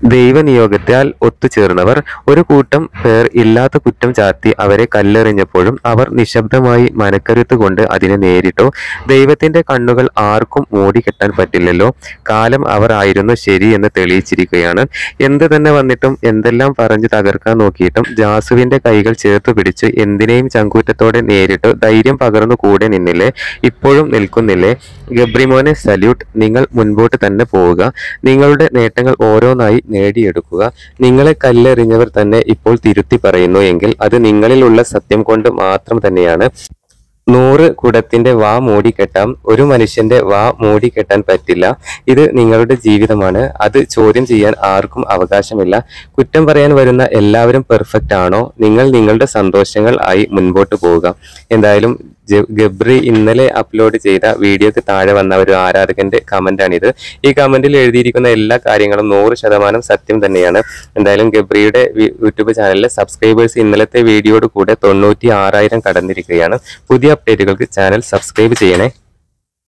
ദൈവനിയോഗത്താൽ ഒത്തുചേർന്നവർ ഒരു കൂട്ടം പേർ ഇല്ലാത്ത കുറ്റം ചാർത്തി അവരെ കല്ലെറിഞ്ഞപ്പോഴും അവർ നിശബ്ദമായി മനക്കരുത്ത് കൊണ്ട് അതിനെ നേരിട്ടു ദൈവത്തിന്റെ കണ്ണുകൾ ആർക്കും മൂടിക്കെട്ടാൻ പറ്റില്ലല്ലോ കാലം അവർ ആയിരുന്നു ശരി എന്ന് തെളിയിച്ചിരിക്കുകയാണ് എന്ത് തന്നെ വന്നിട്ടും എന്തെല്ലാം പറഞ്ഞു തകർക്കാൻ നോക്കിയിട്ടും ജാസുവിന്റെ കൈകൾ ചേർത്ത് പിടിച്ച് എന്തിനേയും ചങ്കൂറ്റത്തോടെ നേരിട്ട് ധൈര്യം പകർന്നു കൂടെ നിന്നില്ലേ ഇപ്പോഴും നിൽക്കുന്നില്ലേ ഗബ്രിമോനെ സല്യൂട്ട് നിങ്ങൾ മുൻപോട്ട് തന്നെ പോവുക നിങ്ങളുടെ നേട്ടങ്ങൾ ഓരോന്നായി നേടിയെടുക്കുക നിങ്ങളെ കല്ലെറിഞ്ഞവർ തന്നെ ഇപ്പോൾ തിരുത്തി പറയുന്നു എങ്കിൽ അത് നിങ്ങളിലുള്ള സത്യം കൊണ്ട് മാത്രം തന്നെയാണ് നൂറ് കുടത്തിന്റെ വാ മൂടിക്കെട്ടാം ഒരു മനുഷ്യന്റെ വാ മൂടിക്കെട്ടാൻ പറ്റില്ല ഇത് നിങ്ങളുടെ ജീവിതമാണ് അത് ചോദ്യം ചെയ്യാൻ ആർക്കും അവകാശമില്ല കുറ്റം പറയാൻ വരുന്ന എല്ലാവരും പെർഫെക്റ്റ് ആണോ നിങ്ങൾ നിങ്ങളുടെ സന്തോഷങ്ങൾ ആയി മുൻപോട്ട് പോവുക എന്തായാലും ജ- ഗബ്രി ഇന്നലെ അപ്ലോഡ് ചെയ്ത വീഡിയോക്ക് താഴെ വന്ന ഒരു ആരാധകന്റെ കമന്റാണിത് ഈ കമന്റിൽ എഴുതിയിരിക്കുന്ന എല്ലാ കാര്യങ്ങളും നൂറ് ശതമാനം സത്യം തന്നെയാണ് എന്തായാലും ഗബ്രിയുടെ വി- യൂട്യൂബ് ചാനലിലെ സബ്സ്ക്രൈബേഴ്സ് ഇന്നലത്തെ വീഡിയോയോട് കൂടെ തൊണ്ണൂറ്റി ആറായിരം കടന്നിരിക്കുകയാണ് പുതിയ അപ്ഡേറ്റുകൾക്ക് ചാനൽ സബ്സ്ക്രൈബ് ചെയ്യണേ